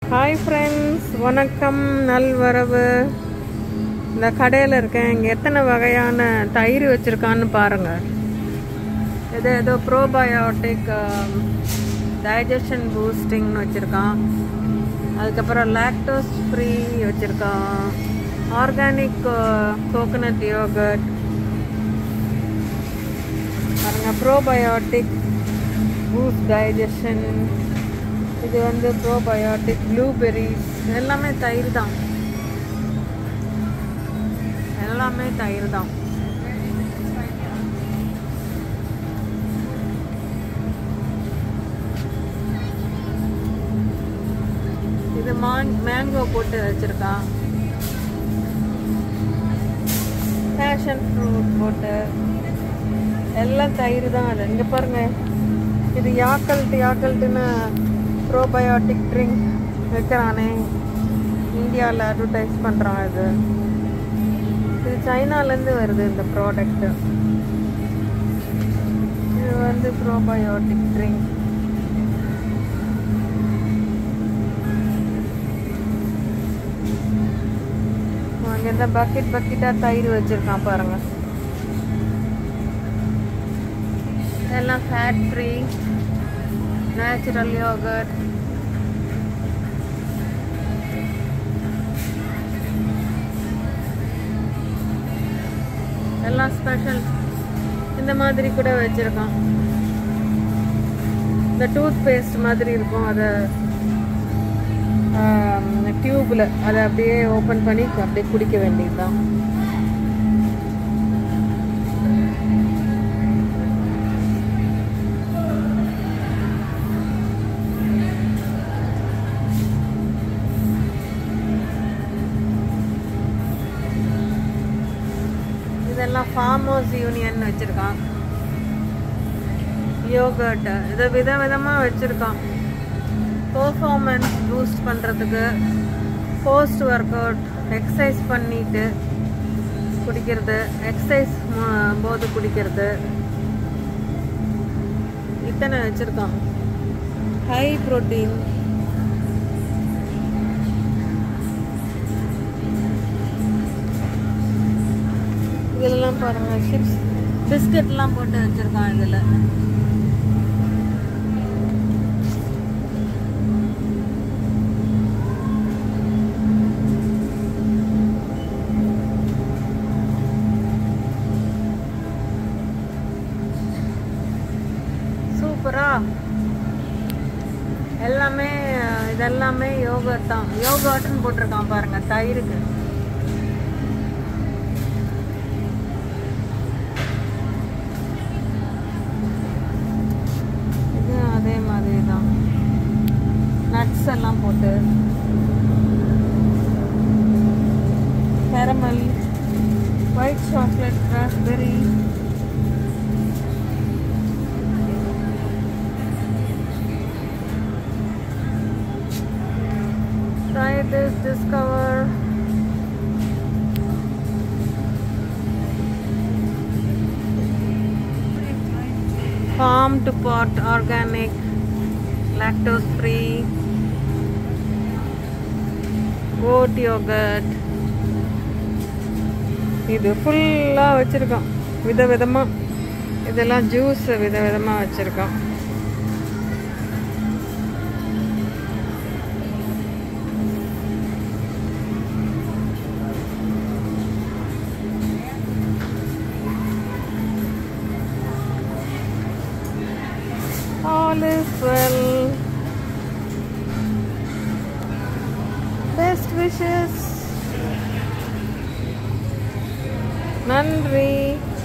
Hi friends வணக்கம் நல்வரவு இந்த கடையில் இருக்கேன் இங்கே எத்தனை வகையான தயிர் வச்சுருக்கான்னு பாருங்கள் இது ஏதோ ப்ரோபயோட்டிக் டைஜஷன் பூஸ்டிங்னு வச்சுருக்கான் அதுக்கப்புறம் லாக்டோஸ் ஃப்ரீ வச்சுருக்கான் ஆர்கானிக் கோகனட் யோகட் பாருங்க ப்ரோபயோட்டிக் பூஸ்ட் டைஜஷன் இது வந்து ப்ரோபயோட்டிக் ப்ளூபெரிஸ் எல்லாமே தயிர் தான் எல்லாமே தயிர் தான் இது மாங் மேங்கோ போட்டு வச்சிருக்கான் பேஷன் ஃப்ரூட் போட்டு எல்லாம் தயிர் தான் அது இங்கே பாருங்க இது யாக்கல்ட் யாக்கல்ட்டுன்னு ப்ரோபயோட்டிக் ட்ரிங்க் வைக்கிறானே இந்தியாவில் அட்வர்டைஸ் பண்ணுறான் இது இது சைனாலேருந்து வருது இந்த ப்ராடக்ட்டு இது வந்து ப்ரோபயோட்டிக் ட்ரிங்க் அங்கே இந்த பக்கெட் பக்கெட்டாக தயிர் வச்சுருக்கான் பாருங்க எல்லாம் ஃபேட் ஃப்ரீ நேச்சுரல் யோகட் எல்லாம் ஸ்பெஷல் இந்த மாதிரி கூட வச்சுருக்கான் இந்த டூத் பேஸ்ட் மாதிரி இருக்கும் அதை டியூப்பில் அதை அப்படியே ஓப்பன் பண்ணி அப்படியே குடிக்க வேண்டியதுதான் இதெல்லாம் ஃபார்மர்ஸ் யூனியன் வச்சுருக்கான் யோகர்ட் இதை வித விதமாக வச்சுருக்கான் பர்ஃபார்மன்ஸ் பூஸ்ட் பண்ணுறதுக்கு போஸ்ட் ஒர்க் அவுட் எக்ஸசைஸ் பண்ணிட்டு குடிக்கிறது எக்ஸசைஸ் போது குடிக்கிறது இத்தனை வச்சுருக்கான் ஹை ப்ரோட்டீன் இதெல்லாம் பாருங்க சிப்ஸ் பிஸ்கட்லாம் போட்டு வச்சுருக்கான் இதில் சூப்பரா எல்லாமே இதெல்லாமே யோகர்ட் தான் யோகர்ட்னு போட்டிருக்கான் பாருங்க தயிருக்கு இது அதே மாதிரி தான் நட்ஸ் எல்லாம் போட்டு caramel white chocolate raspberry try this discover farm to pot organic lactose free goat yogurt இது ஃபுல்லாக வச்சுருக்கான் விதவிதமாக இதெல்லாம் ஜூஸ் விதவிதமாக வச்சுருக்கான் all is well. Best wishes. நன்றி